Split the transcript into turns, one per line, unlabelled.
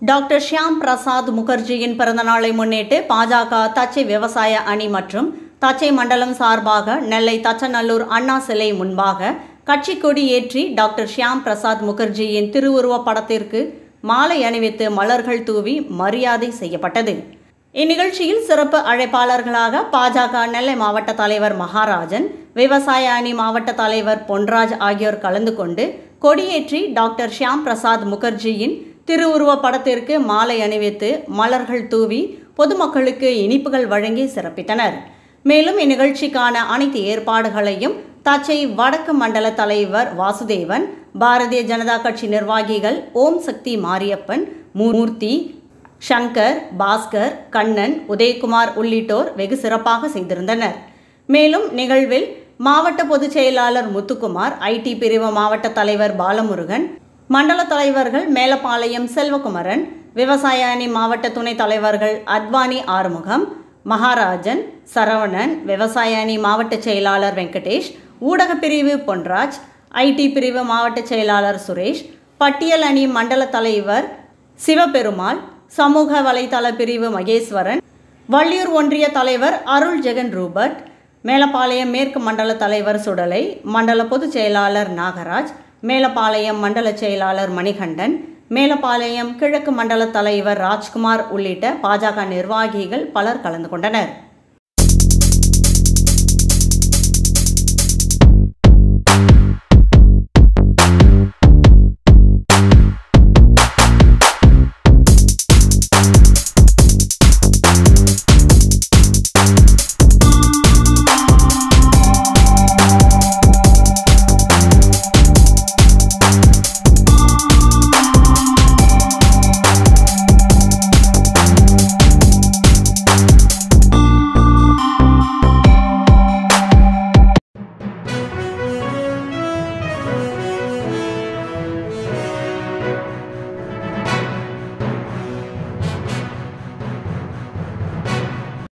doctor Shyam Prasad முகர்ஜியின் பிறந்தநாளை முன்னிட்டு பாஜக தச்சை விவசாய அணி மற்றும் தச்சை மண்டலம் சார்பாக நெல்லை தச்சநல்லூர் அண்ணா சிலை முன்பாக கட்சி கொடி ஏற்றி டாக்டர் ஷியாம் பிரசாத் முகர்ஜியின் திருவுருவப் படத்திற்கு மாலை அணிவித்து மலர்கள் தூவி மரியாதை செய்யப்பட்டது இந்நிகழ்ச்சியில் சிறப்பு அழைப்பாளர்களாக பாஜக நெல்லை மாவட்ட தலைவர் மகாராஜன் விவசாய அணி மாவட்ட தலைவர் பொன்ராஜ் ஆகியோர் கலந்து கொண்டு கொடியேற்றி டாக்டர் ஷியாம் பிரசாத் முகர்ஜியின் திருவுருவப் படத்திற்கு மாலை அணிவித்து மலர்கள் தூவி பொதுமக்களுக்கு இனிப்புகள் வழங்கி சிறப்பித்தனர் மேலும் இந்நிகழ்ச்சிக்கான அனைத்து ஏற்பாடுகளையும் தச்சை வடக்கு மண்டல தலைவர் வாசுதேவன் பாரதிய ஜனதா கட்சி நிர்வாகிகள் ஓம் சக்தி மாரியப்பன் மூர்த்தி ஷங்கர் பாஸ்கர் கண்ணன் உதயகுமார் உள்ளிட்டோர் வெகு சிறப்பாக செய்திருந்தனர் மேலும் நிகழ்வில் மாவட்ட பொதுச் செயலாளர் முத்துக்குமார் ஐடி பிரிவு மாவட்ட தலைவர் பாலமுருகன் மண்டல தலைவர்கள் மேலப்பாளையம் செல்வகுமரன் விவசாய அணி மாவட்ட துணைத் தலைவர்கள் அத்வானி ஆறுமுகம் மகாராஜன் சரவணன் விவசாய அணி மாவட்ட செயலாளர் வெங்கடேஷ் ஊடகப் பிரிவு பொன்ராஜ் ஐடி பிரிவு மாவட்ட செயலாளர் சுரேஷ் பட்டியல் அணி மண்டல தலைவர் சிவபெருமாள் சமூக வலைதள பிரிவு மகேஸ்வரன் வள்ளியூர் ஒன்றிய தலைவர் அருள் ஜெகன் ரூபர்ட் மேலப்பாளையம் மேற்கு மண்டல தலைவர் சுடலை மண்டல பொதுச் செயலாளர் நாகராஜ் மேலப்பாளையம் மண்டல செயலாளர் மணிகண்டன் மேலப்பாளையம் கிழக்கு மண்டல தலைவர் ராஜ்குமார் உள்ளிட்ட பாஜக நிர்வாகிகள் பலர் கலந்து கொண்டனர்